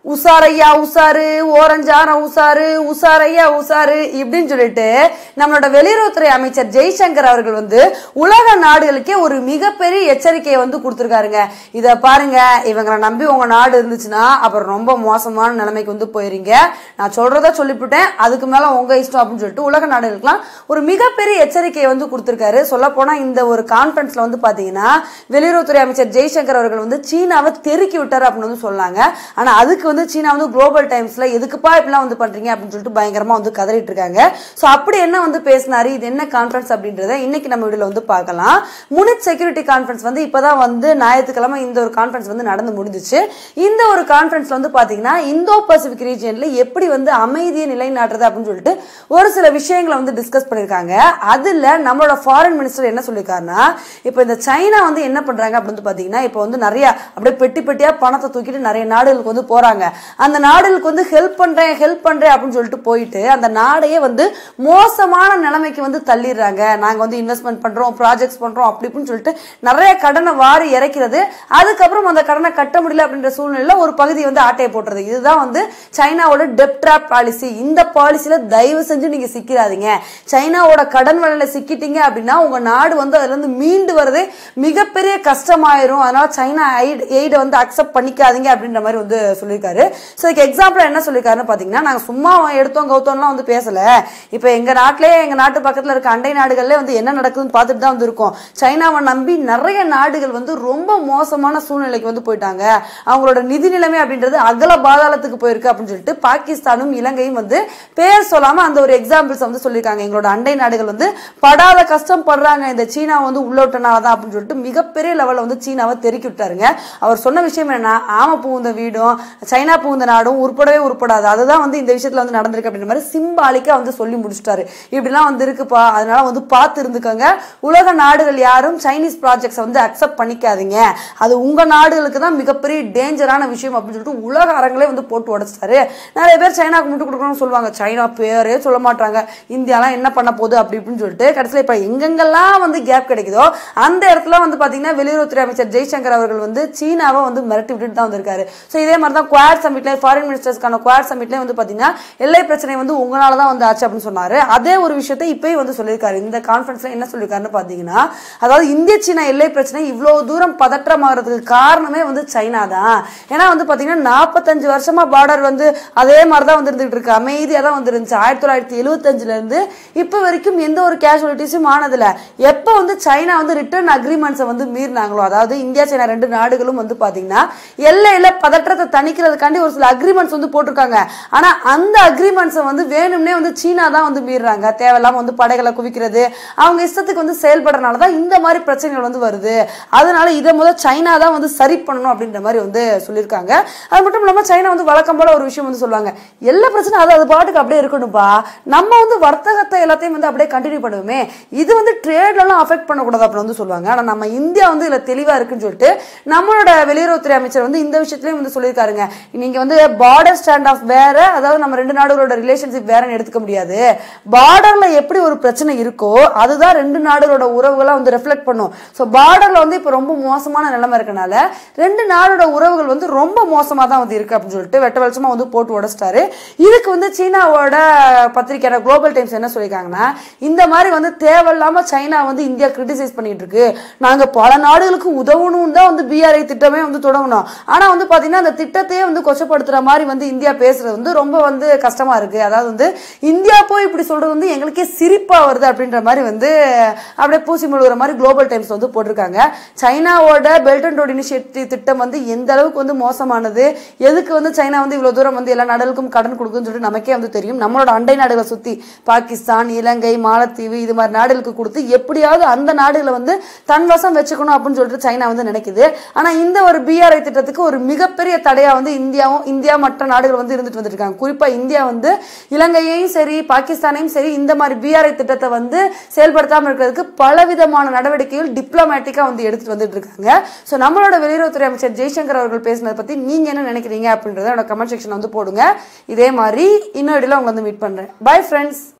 உசாரையா உசாரு ஓரஞ்சான உசாரு உசாரையா உசாரு இப்படின்னு சொல்லிட்டு நம்மளோட வெளியுறவுத்துறை அமைச்சர் ஜெய்சங்கர் அவர்கள் வந்து உலக நாடுகளுக்கே ஒரு மிகப்பெரிய எச்சரிக்கையை வந்து கொடுத்துருக்காருங்க இத பாருங்க இவங்களை நம்பி உங்க நாடு இருந்துச்சுன்னா அப்புறம் ரொம்ப மோசமான நிலைமைக்கு வந்து போயிருங்க நான் சொல்றத சொல்லிவிட்டேன் அதுக்கு மேல உங்க இஷ்டம் அப்படின்னு சொல்லிட்டு உலக நாடுகளுக்கெல்லாம் ஒரு மிகப்பெரிய எச்சரிக்கையை வந்து கொடுத்துருக்காரு சொல்ல போனா இந்த ஒரு கான்ஃபரன்ஸ்ல வந்து பாத்தீங்கன்னா வெளியுறவுத்துறை அமைச்சர் ஜெய்சங்கர் அவர்கள் வந்து சீனாவை தெருக்கி விட்டாரு அப்படின்னு வந்து சொன்னாங்க ஆனா அதுக்கு வந்து சீனா வந்து குளோபல் டைம்ஸ்ல எதுக்குப்பா இப்படிலாம் வந்து பண்றீங்க அப்படின்னு சொல்லிட்டு பயங்கரமா வந்து கதறிட்டு இருக்காங்க சோ அப்படி என்ன வந்து பேசினாரு இது என்ன கான்ஃபரன்ஸ் அப்படின்றத இன்னைக்கு நம்ம வீடியோல வந்து பார்க்கலாம் முனிட் செக்யூரிட்டி கான்ஃபரன்ஸ் வந்து இப்பதான் வந்து ஞாயிற்றுக்கிழமை இந்த ஒரு கான்ஃபரன்ஸ் வந்து நடந்து முடிஞ்சிச்சு இந்த ஒரு கான்ஃபரன்ஸ்ல வந்து பாத்தீங்கன்னா இந்தோ பசிபிக் ரீஜியன்ல எப்படி வந்து அமைதியை நிலைநாட்டுறது அப்படின்னு சொல்லிட்டு ஒரு சில விஷயங்களை வந்து டிஸ்கஸ் பண்ணிருக்காங்க அதுல நம்மளோட ஃபாரின் மினிஸ்டர் என்ன சொல்லியிருக்காருன்னா இப்போ இந்த சைனா வந்து என்ன பண்றாங்க அப்படின்னு வந்து பாத்தீங்கன்னா இப்போ வந்து நிறைய அப்படியே பெட்டி பெட்டியா பணத்தை தூக்கிட்டு நிறைய நாடுகளுக்கு வந்து போறாங்க அந்த நாடுகளுக்கு வந்து ஹெல்ப் பண்றேன் ஹெல்ப் பண்றேன் அப்படின்னு சொல்லிட்டு போயிட்டு அந்த நாடையே வந்து மோசமான நிலைமைக்கு வந்து தள்ளிடுறாங்க நாங்க வந்து இன்வெஸ்ட்மெண்ட் பண்றோம் ப்ராஜெக்ட்ஸ் பண்றோம் அப்படி இப்படின்னு சொல்லிட்டு நிறைய கடனை வாரி இறக்கிறது அதுக்கப்புறம் அந்த கடனை கட்ட முடியல அப்படின்ற சூழ்நிலையில ஒரு பகுதி வந்து ஆட்டையை போட்டுறது இதுதான் வந்து சைனாவோட டெப் ட்ராப் பாலிசி இந்த பாலிசியில தயவு செஞ்சு நீங்க சிக்கிறாதீங்க சைனாவோட கடன் வலையில சிக்கிட்டீங்க அப்படின்னா உங்க நாடு வந்து அதுல இருந்து மீண்டு வரதே மிகப்பெரிய கஷ்டமாயிரும் அதனால சைனா எய்ட வந்து அக்செப்ட் பண்ணிக்காதீங்க அப்படின்ற மாதிரி வந்து சொல்லியிருக்காரு ஸோ இதுக்கு எக்ஸாம்பிள் என்ன சொல்லியிருக்காருன்னு பார்த்தீங்கன்னா நாங்கள் சும்மா எடுத்தோம் கௌத்தோம்லாம் வந்து பேசல இப்போ எங்கள் நாட்டிலே எங்கள் நாட்டு பக்கத்தில் இருக்க அண்டை நாடுகள்ல வந்து என்ன நடக்குதுன்னு பார்த்துட்டு தான் வந்து இருக்கோம் சைனாவை நம்பி நிறைய நாடுகள் வந்து ரொம்ப மோசமான சூழ்நிலைக்கு வந்து போயிட்டாங்க அவங்களோட நிதி நிலைமை அப்படின்றது அகல பாதாளத்துக்கு போயிருக்கு அப்படின்னு சொல்லிட்டு பாகிஸ்தானும் இலங்கையும் வந்து பேர் சொல்லாம அந்த ஒரு எக்ஸாம்பிள்ஸ் வந்து சொல்லியிருக்காங்க எங்களோட அண்டை நாடுகள் வந்து படாத கஷ்டம் படுறாங்க இந்த சீனா வந்து உள்ளோட்டனால தான் அப்படின்னு சொல்லிட்டு மிகப்பெரிய லெவலில் வந்து சீனாவை தெருக்கி விட்டாருங்க அவர் சொன்ன விஷயம் என்ன ஆம புகுந்த வீடும் சைனா புகுந்த நாடும் உருப்படவே உருப்படாது அதுதான் வந்து இந்த விஷயத்துல வந்து நடந்திருக்கு அப்படின்ற மாதிரி சிம்பாலிக்கா வந்து சொல்லி முடிச்சிட்டாரு இப்படிலாம் வந்து இருக்குப்பா அதனால வந்து பார்த்து இருந்துக்கோங்க உலக நாடுகள் யாரும் சைனீஸ் ப்ராஜெக்ட்ஸ் வந்து அக்செப்ட் பண்ணிக்காதீங்க அது உங்க நாடுகளுக்கு தான் மிகப்பெரிய டேஞ்சரான விஷயம் அப்படின்னு சொல்லிட்டு உலக அரங்களே வந்து போட்டு உடைச்சிட்டாரு நிறைய பேர் சைனாக்கு முட்டு கொடுக்கணும்னு சொல்லுவாங்க சைனா பேரே சொல்ல மாட்டாங்க இந்தியாலாம் என்ன பண்ண போகுது அப்படி இப்படின்னு சொல்லிட்டு கடைசியில் இப்போ எங்கெங்கெல்லாம் வந்து கேப் கிடைக்குதோ அந்த இடத்துல வந்து பார்த்தீங்கன்னா வெளியுறவுத்துறை அமைச்சர் ஜெய்சங்கர் அவர்கள் வந்து சீனாவை வந்து மிரட்டி விட்டுட்டு தான் வந்திருக்காரு ஸோ இதே மாதிரி தான் குவாட் சமிட்ல ஃபாரின் மினிஸ்டர்ஸ்க்கான குவாட் சமிட்ல வந்து பார்த்தீங்கன்னா எல்லை பிரச்சனை வந்து உங்களால தான் வந்து ஆச்சு அப்படின்னு சொன்னாரு அதே ஒரு விஷயத்தை இப்பயும் வந்து சொல்லியிருக்காரு இந்த கான்ஃபரன்ஸ்ல என்ன சொல்லியிருக்காருன்னு பார்த்தீங்கன்னா அதாவது இந்திய சீனா எல்லை பிரச்சனை இவ்வளவு தூரம் பதற்றமாகறதுக்கு காரணமே வந்து சைனா தான் ஏன்னா வந்து பார்த்தீங்கன்னா நாற்பத்தஞ்சு வருஷமா பார்டர் வந்து அதே மாதிரி தான் வந்து இருந்துகிட்டு இருக்கு அமைதியாக தான் வந்து இருந்துச்சு ஆயிரத்தி தொள்ளாயிரத்தி எழுபத்தஞ்சுல இருந்து இப்போ வரைக்கும் எந்த ஒரு கேஷுவலிட்டிஸும் ஆனதில்ல எப்போ வந்து சைனா வந்து ரிட்டர்ன் அக்ரிமெண்ட்ஸை வந்து மீறினாங்களோ அதாவது இந்தியா சைனா ரெண்டு நாடுகளும் வந்து பார்த்தீங்கன்னா எல்லையில பதற்றத்தை தணிக்கிறதுக்காண்டி ஒரு சில அக்ரிமெண்ட்ஸ் வந்து போட்டிருக்காங்க ஆனா அந்த அக்ரிமெண்ட்ஸை வந்து வேணும்னே வந்து சீனா தான் வந்து மீறுறாங்க தேவையில்லாம வந்து படைகளை குவிக்கிறது அவங்க இஷ்டத்துக்கு வந்து செயல்படுறதுனால தான் இந்த மாதிரி பிரச்சனைகள் வந்து வருது அதனால இதை முதல் சைனா தான் வந்து சரி பண்ணணும் அப்படின்ற மாதிரி வந்து சொல்லியிருக்காங்க அது மட்டும் இல்லாம சைனா வந்து வழக்கம் போல ஒரு விஷயம் வந்து சொல்லுவாங்க எல்லா பிரச்சனை அது அது பாட்டுக்கு அப்படியே இருக்கணும்பா நம்ம வந்து வர்த்தகத்தை எல்லாத்தையும் வந்து அப்படியே கண்டினியூ பண்ணுவோமே இது வந்து ட்ரேட்லாம் அஃபெக்ட் பண்ணக்கூடாது அப்படின்னு வந்து சொல்லுவாங்க ஆனா நம்ம இந்தியா வந்து இதுல தெளிவா இருக்குன்னு சொல்லிட்டு நம்மளோட வெளியுறவுத்துறை அமைச்சர் வந்து இந்த விஷயத்துலயும் வந்து சொல்லியிருக்காருங்க நீங்க வந்து பார்டர் ஸ்டாண்ட் ஆஃப் வேற அதாவது நம்ம ரெண்டு நாடுகளோட ரிலேஷன்ஷிப் வேறன்னு எடுத்துக்க முடியாது பார்டர்ல எப்படி ஒரு பிரச்சனை இருக்கோ அதுதான் ரெண்டு நாடுகளோட உறவுகளை வந்து ரெஃப்ளெக்ட் பண்ணும் ஸோ பார்டர்ல வந்து இப்போ ரொம்ப மோசமான நிலைமை இருக்கனால ரெண்டு நாடோட உறவுகள் வந்து ரொம்ப மோசமா தான் வந்து இருக்கு அப்படின்னு சொல்லிட்டு வெட்ட வெளிச்சமா வந்து போட்டு உடைச்சிட்டாரு இதுக்கு வந்து சீனாவோட பத்திரிகையான குளோபல் டைம்ஸ் என்ன சொல்லியிருக்காங்கன்னா இந்த மாதிரி வந்து தேவையில்லாம சைனா வந்து இந்தியா கிரிட்டிசைஸ் பண்ணிட்டு இருக்கு நாங்க பல நாடுகளுக்கு உதவணும்னு தான் வந்து பிஆர்ஐ திட்டமே வந்து தொடங்கணும் ஆனா வந்து பாத்தீங்கன்னா அந்த திட்டத்தையே வந்து கொச்சப்படுத்துற மாதிரி வந்து இந்தியா பேசுறது வந்து ரொம்ப வந்து கஷ்டமா இருக்கு அதாவது வந்து இந்தியா போய் இப்படி சொல்றது வந்து எங்களுக்கே சிரிப்பா வருது அப்படின்ற மாதிரி வந்து அப்படியே பூசி முழுகிற மாதிரி குளோபல் டைம்ஸ் வந்து போட்டிருக்காங்க சைனாவோட பெல்ட் அண்ட் ரோட் இனிஷியேட்டிவ் திட்டம் வந்து எந்த அளவுக்கு வந்து மோசமானது எதுக்கு வந்து சைனா வந்து இவ்வளவு தூரம் வந்து எல்லா நாடுகளுக்கும் கடன் கொடுக்குன்னு சொல்லிட்டு நமக்கே வந்து தெரியும் நம்மளோட அண்டை நாடுகளை சுத்தி பாகிஸ்தான் இலங்கை மாலத்தீவு இது மாதிரி நாடுகளுக்கு கொடுத்து எப்படியாவது அந்த நாடுகளை வந்து தன் வசம் வச்சுக்கணும் அப்படின்னு சொல்லிட்டு சைனா வந்து நினைக்குது ஆனா இந்த ஒரு பிஆர்ஐ திட்டத்துக்கு ஒரு மிகப்பெரிய தடையா வந்து இந்தியாவும் இந்தியா மற்ற நாடுகள் வந்து இருந்துட்டு வந்துருக்காங்க குறிப்பா இந்தியா வந்து இலங்கையையும் சரி பாகிஸ்தானையும் சரி இந்த மாதிரி பிஆர்ஐ திட்டத்தை வந்து செயல்படுத்தாம இருக்கிறதுக்கு பலவிதமான நடவடிக்கைகள் டிப்ளமேட்டிக்கா வந்து எடுத்துட்டு வந்துட்டு இருக்காங்க ஸோ நம்மளோட வெளியுறவுத்துறை அமைச்சர் ஜெய்சங்கர் அவர்கள் பேசினதை பத்தி நீங்க என்ன நினைக்கிறீங்க அப்படின்றத என்னோட கமெண்ட் செக்ஷன் வந்து போடுங்க இதே மாதிரி இன்னொரு இடையில உங்களை வந்து மீட் பண்றேன் பை ஃப்ரெண்ட்ஸ்